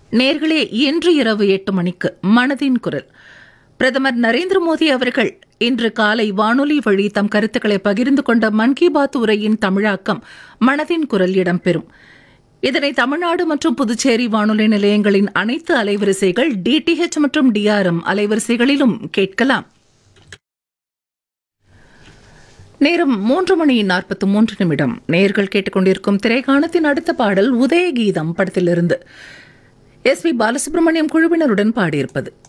நேர்களே இன்று இரவு எட்டு மணிக்கு மனதின் குரல் பிரதமர் நரேந்திர மோடி அவர்கள் இன்று காலை வானொலி வழி தம் கருத்துக்களை பகிர்ந்து கொண்ட மன் கி பாத் உரையின் தமிழாக்கம் மனதின் குரல் இடம்பெறும் இதனை தமிழ்நாடு மற்றும் புதுச்சேரி வானொலி நிலையங்களின் அனைத்து அலைவரிசைகள் டிடிஹெச் மற்றும் டிஆர்எம் அலைவரிசைகளிலும் கேட்கலாம் நேரம் மூன்று மணி நாற்பத்தி மூன்று நிமிடம் நேர்கள் கேட்டுக்கொண்டிருக்கும் திரைக்காணத்தின் அடுத்த பாடல் உதயகீதம் படத்திலிருந்து எஸ் பி பாலசுப்ரமணியம் குழுவினருடன் பாடியிருப்பது